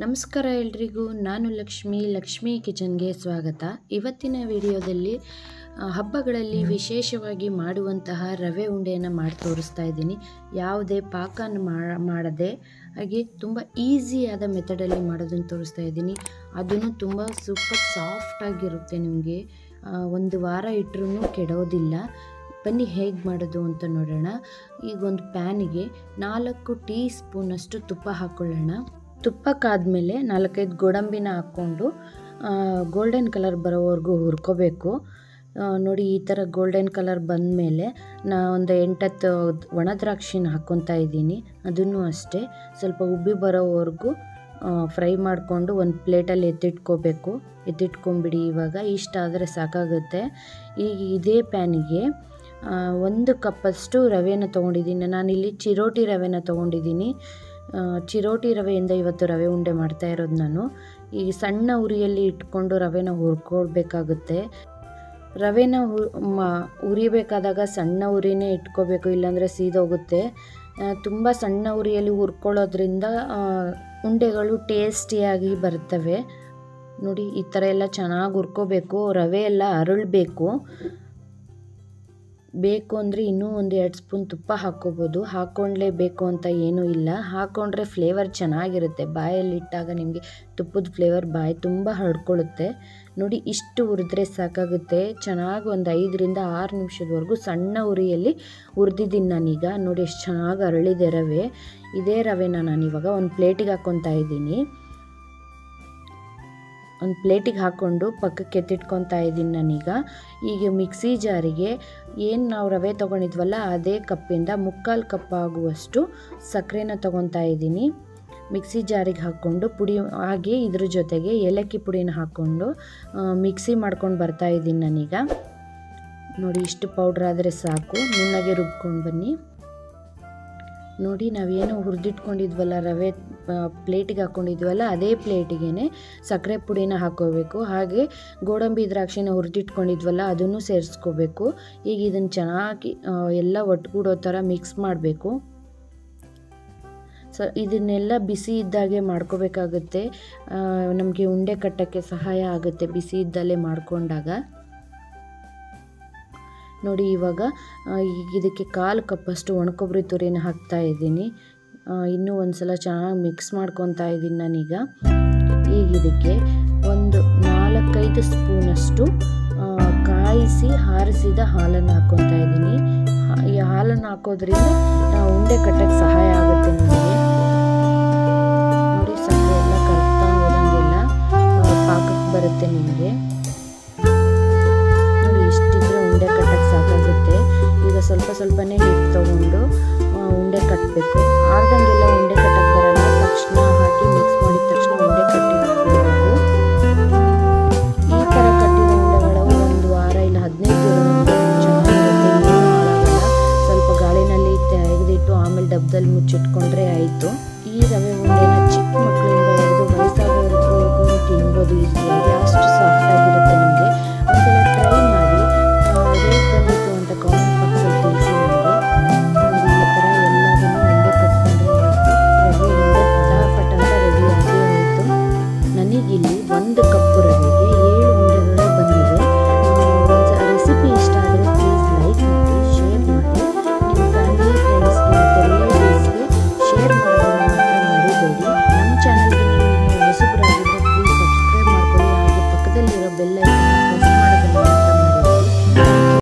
ನಮಸ್ಕಾರ ಎಲ್ರಿಗೂ ನಾನು ಲಕ್ಷ್ಮಿ ಲಕ್ಷ್ಮಿ ಕಿಚನ್ಗೆ ಸ್ವಾಗತ ಇವತ್ತಿನ ವಿಡಿಯೋದಲ್ಲಿ ಆ, ಹಬ್ಬಗಳಲ್ಲಿ ವಿಶೇಷವಾಗಿ ಮಾಡುವಂತಹ ರವೆ ಉಂಡೆಯನ್ನು ಮಾಡಿ ತೋರಿಸ್ತಾ ಇದ್ದೀನಿ ಯಾವುದೇ ಪಾಕನ ಮಾ- ಮಾಡದೆ ಹಾಗೆ ತುಂಬ ಈಸಿಯಾದ ಮೆಥಡಲ್ಲಿ ಮಾಡೋದನ್ನು ತೋರಿಸ್ತಾ ಇದ್ದೀನಿ ಅದನ್ನು ತುಂಬ ಸೂಪರ್ ಸಾಫ್ಟಾಗಿರುತ್ತೆ ನಿಮಗೆ ಒಂದು ವಾರ ಇಟ್ಟರೂ ಕೆಡೋದಿಲ್ಲ ಬನ್ನಿ ಹೇಗೆ ಮಾಡೋದು ಅಂತ ನೋಡೋಣ ಈಗ ಒಂದು ಪ್ಯಾನಿಗೆ ನಾಲ್ಕು ಟೀ ಸ್ಪೂನಷ್ಟು ತುಪ್ಪ ಹಾಕ್ಕೊಳ್ಳೋಣ ತುಪ್ಪಕ್ಕಾದಮೇಲೆ ನಾಲ್ಕೈದು ಗೋಡಂಬಿನ ಹಾಕ್ಕೊಂಡು ಗೋಲ್ಡನ್ ಕಲರ್ ಬರೋವರೆಗೂ ಹುರ್ಕೋಬೇಕು ಆ, ನೋಡಿ ಈ ಥರ ಗೋಲ್ಡನ್ ಕಲರ್ ಬಂದಮೇಲೆ ನಾ ಒಂದು ಎಂಟತ್ತು ಒಣ ದ್ರಾಕ್ಷಿನ ಹಾಕ್ಕೊತಾ ಇದ್ದೀನಿ ಅದನ್ನು ಅಷ್ಟೇ ಸ್ವಲ್ಪ ಉಬ್ಬಿ ಬರೋವರೆಗೂ ಫ್ರೈ ಮಾಡಿಕೊಂಡು ಒಂದು ಪ್ಲೇಟಲ್ಲಿ ಎತ್ತಿಟ್ಕೋಬೇಕು ಎತ್ತಿಟ್ಕೊಂಬಿಡಿ ಇವಾಗ ಇಷ್ಟ ಆದರೆ ಸಾಕಾಗುತ್ತೆ ಈಗ ಇದೇ ಪ್ಯಾನಿಗೆ ಆ, ಒಂದು ಕಪ್ಪಷ್ಟು ರವೆನ ತೊಗೊಂಡಿದ್ದೀನಿ ನಾನಿಲ್ಲಿ ಚಿರೋಟಿ ರವೆನ ತೊಗೊಂಡಿದ್ದೀನಿ ಆ, ಚಿರೋಟಿ ರವೆಯಿಂದ ಇವತ್ತು ರವೆ ಉಂಡೆ ಮಾಡ್ತಾ ಇರೋದು ನಾನು ಈ ಸಣ್ಣ ಉರಿಯಲ್ಲಿ ಇಟ್ಕೊಂಡು ರವೆನ ಹುರ್ಕೊಳ್ಬೇಕಾಗುತ್ತೆ ರವೆನ ಹು ಮ ಹುರಿಬೇಕಾದಾಗ ಸಣ್ಣ ಉರಿನೇ ಇಟ್ಕೋಬೇಕು ಇಲ್ಲಾಂದರೆ ಸೀದೋಗುತ್ತೆ ತುಂಬ ಸಣ್ಣ ಉರಿಯಲ್ಲಿ ಹುರ್ಕೊಳ್ಳೋದ್ರಿಂದ ಆ, ಉಂಡೆಗಳು ಟೇಸ್ಟಿಯಾಗಿ ಬರ್ತವೆ ನೋಡಿ ಈ ಥರ ಎಲ್ಲ ಚೆನ್ನಾಗಿ ಹುರ್ಕೋಬೇಕು ರವೆ ಎಲ್ಲ ಅರಳಬೇಕು ಬೇಕು ಅಂದರೆ ಇನ್ನೂ ಒಂದು ಎರಡು ಸ್ಪೂನ್ ತುಪ್ಪ ಹಾಕ್ಕೋಬೋದು ಹಾಕ್ಕೊಂಡ್ಲೇಬೇಕು ಅಂತ ಏನೂ ಇಲ್ಲ ಹಾಕ್ಕೊಂಡ್ರೆ ಫ್ಲೇವರ್ ಚೆನ್ನಾಗಿರುತ್ತೆ ಬಾಯಲ್ಲಿ ಇಟ್ಟಾಗ ನಿಮಗೆ ತುಪ್ಪದ ಫ್ಲೇವರ್ ಬಾಯಿ ತುಂಬ ಹರಡ್ಕೊಳ್ಳುತ್ತೆ ನೋಡಿ ಇಷ್ಟು ಹುರಿದ್ರೆ ಸಾಕಾಗುತ್ತೆ ಚೆನ್ನಾಗಿ ಒಂದು ಐದರಿಂದ ಆರು ನಿಮಿಷದವರೆಗೂ ಸಣ್ಣ ಉರಿಯಲ್ಲಿ ಹುರಿದಿದ್ದೀನಿ ನಾನೀಗ ನೋಡಿ ಎಷ್ಟು ಚೆನ್ನಾಗಿ ಅರಳಿದೆ ರವೆ ಇದೇ ರವೆನ ನಾನಿವಾಗ ಒಂದು ಪ್ಲೇಟಿಗೆ ಹಾಕ್ಕೊತಾ ಇದ್ದೀನಿ ಒಂದು ಪ್ಲೇಟಿಗೆ ಹಾಕ್ಕೊಂಡು ಪಕ್ಕಕ್ಕೆ ಎತ್ತಿಟ್ಕೊತಾ ಇದ್ದೀನಿ ನಾನೀಗ ಈಗ ಮಿಕ್ಸಿ ಜಾರಿಗೆ ಏನು ನಾವು ರವೆ ತೊಗೊಂಡಿದ್ವಲ್ಲ ಅದೇ ಕಪ್ಪಿಂದ ಮುಕ್ಕಾಲು ಕಪ್ ಆಗುವಷ್ಟು ಸಕ್ಕರೆನ ತೊಗೊತಾ ಇದ್ದೀನಿ ಮಿಕ್ಸಿ ಜಾರಿಗೆ ಹಾಕ್ಕೊಂಡು ಪುಡಿ ಹಾಗೆ ಇದ್ರ ಜೊತೆಗೆ ಏಲಕ್ಕಿ ಪುಡಿನ ಹಾಕ್ಕೊಂಡು ಮಿಕ್ಸಿ ಮಾಡ್ಕೊಂಡು ಬರ್ತಾ ಇದ್ದೀನಿ ನಾನೀಗ ನೋಡಿ ಇಷ್ಟು ಪೌಡ್ರ್ ಆದರೆ ಸಾಕು ನುಣ್ಣಗೆ ರುಬ್ಕೊಂಡು ಬನ್ನಿ ನೋಡಿ ನಾವೇನು ಹುರಿದಿಟ್ಕೊಂಡಿದ್ವಲ್ಲ ರವೆ ಪ್ಲೇಟಿಗೆ ಹಾಕ್ಕೊಂಡಿದ್ವಲ್ಲ ಅದೇ ಪ್ಲೇಟಿಗೆ ಸಕ್ಕರೆ ಪುಡಿನ ಹಾಕ್ಕೋಬೇಕು ಹಾಗೆ ಗೋಡಂಬಿ ದ್ರಾಕ್ಷಿನ ಹುರಿದಿಟ್ಕೊಂಡಿದ್ವಲ್ಲ ಅದನ್ನು ಸೇರಿಸ್ಕೋಬೇಕು ಈಗ ಇದನ್ನು ಚೆನ್ನಾಗಿ ಆ, ಎಲ್ಲ ಒಟ್ಟುಗೂಡೋ ಥರ ಮಿಕ್ಸ್ ಮಾಡಬೇಕು ಸೊ ಇದನ್ನೆಲ್ಲ ಬಿಸಿ ಇದ್ದಾಗೆ ಮಾಡ್ಕೋಬೇಕಾಗುತ್ತೆ ನಮಗೆ ಉಂಡೆ ಕಟ್ಟೋಕ್ಕೆ ಸಹಾಯ ಆಗುತ್ತೆ ಬಿಸಿ ಇದ್ದಲ್ಲೇ ಮಾಡಿಕೊಂಡಾಗ ನೋಡಿ ಇವಾಗ ಆ, ಈಗ ಇದಕ್ಕೆ ಕಾಲು ಕಪ್ಪಷ್ಟು ಒಣಕೊಬ್ಬರಿ ತುರಿನ ಹಾಕ್ತಾ ಇದ್ದೀನಿ ಆ, ಇನ್ನೂ ಒಂದು ಸಲ ಚೆನ್ನಾಗಿ ಮಿಕ್ಸ್ ಮಾಡ್ಕೊತಾ ಇದ್ದೀನಿ ನಾನೀಗ ಈಗ ಇದಕ್ಕೆ ಒಂದು ನಾಲ್ಕೈದು ಸ್ಪೂನಷ್ಟು ಆ, ಕಾಯಿಸಿ ಹಾರಿಸಿದ ಹಾಲನ್ನು ಹಾಕ್ಕೊತಾ ಇದ್ದೀನಿ ಹಾ- ಈ ಹಾಲನ್ನು ಹಾಕೋದ್ರಿಂದ ಆ, ಉಂಡೆ ಕಟ್ಟಕ್ಕೆ ಸಹಾಯ ಆಗುತ್ತೆ ನಿಮಗೆ ನೋಡಿ ಸಕ್ಕರೆ ಎಲ್ಲ ಕರ್ತಾ ಹೋದಂಗೆಲ್ಲ ಆ, ಪಾಕಕ್ಕೆ ಬರುತ್ತೆ ನಿಮಗೆ ನೋಡಿ ಇಷ್ಟಿದ್ರೆ ಉಂಡೆ ಕಟ್ಟಕ್ಕೆ ಸಾಕಾಗುತ್ತೆ ಈಗ ಸ್ವಲ್ಪ ಸ್ವಲ್ಪನೇ ಹಿಟ್ಟು ತೊಗೊಂಡು ಆ, ಉಂಡೆ ಕಟ್ಟಬೇಕು ಆರ್ದಂಗೆಲ್ಲ ಉಂಡೆ ಕಟ್ಟಕ್ಕೆ ಬರಲ್ಲ ತಕ್ಷಣ ಹಾಕಿ ಮಿಕ್ಸ್ ಮಾಡಿದ ತಕ್ಷಣ ಉಂಡೆ ಕಟ್ಟಿ ಹಾಕ್ಬಿಡ್ಬೇಕು ಈ ಥರ ಕಟ್ಟಿದ ಉಂಡೆಗಳು ಒಂದು ವಾರ ಇಲ್ಲ ಹದಿನೈದು ದಿನ ಚೆನ್ನಾಗಿರುತ್ತೆ ಏನೂ ಹಾಳಾಗಲ್ಲ ಸ್ವಲ್ಪ ಗಾಳಿನಲ್ಲಿ ತೆಗೆದಿಟ್ಟು ಆಮೇಲೆ ಡಬ್ಬದಲ್ಲಿ ಮುಚ್ಚಿಟ್ಕೊಂಡ್ರೆ ಆಯಿತು ಈ ರವೆ ಉಂಡೆನ ಚಿಕ್ಕ ಮಕ್ಕಳಿಂದ ಹಿಡಿದು ವಯಸ್ಸಾದವರೆಗೂ ತಿನ್ಬೋದು ಈಸಿಯಾಗಿ ಅಷ್ಟು ಸಾಫ್ಟ್ ಆಗಿರುತ್ತೆ ನಿಮಗೆ ಒಂದ್ಸಲ ಟ್ರೈ ಮಾಡಿ ಹೇಗೆ ಬಂದಿತ್ತು ಅಂತ ಕಾಮೆಂಟ್ ಬಾಕ್ಸಲ್ಲಿ ತಿಳಿಸಿ ನನಗೆ ನೋಡಿ ಈ ಥರ ಎಲ್ಲದನ್ನು ಉಂಡೆ ಕಟ್ಕೊಂಡ್ರೆ ಆಯಿತು ರವೆ ಉಂಡೆ ಫಟಾಫಟ್ ಅಂತ ರೆಡಿ ಆಗಿ ಹೋಯಿತು ನನಗಿಲ್ಲಿ ಒಂದು ಕಪ್ಪು ರವೆಗೆ ಏಳು ಉಂಡೆಗಳೇ ಬಂದಿದೆ ಒಂದು ರೆಸಿಪಿ ಇಷ್ಟ ಆದರೆ ಪ್ಲೀಸ್ ಲೈಕ್ ಮಾಡಿ ಶೇರ್ ಮಾಡಿ ನಿಮ್ಮ ಫ್ಯಾಮಿಲಿ ಫ್ರೆಂಡ್ಸ್ಗೆ ಮತ್ತು ರಿಲೇಟಿವ್ಸ್ಗೆ ಶೇರ್ ಮಾಡೋದನ್ನು ಮಾತ್ರ ಮರಿಬೇಡಿ ನಮ್ಮ ಚಾನಲ್ಗೆ ನೀವು ಇನ್ನೂ ಹೊಸಬರಾಗಿದ್ದರೆ ಪ್ಲೀಸ್ ಸಬ್ಸ್ಕ್ರೈಬ್ ಮಾಡ್ಕೊಳ್ಳಿ ಹಾಗೆ ಪಕ್ಕದಲ್ಲಿರೋ ಬೆಲ್ ಐಕನ್ನ ಪ್ರೆಸ್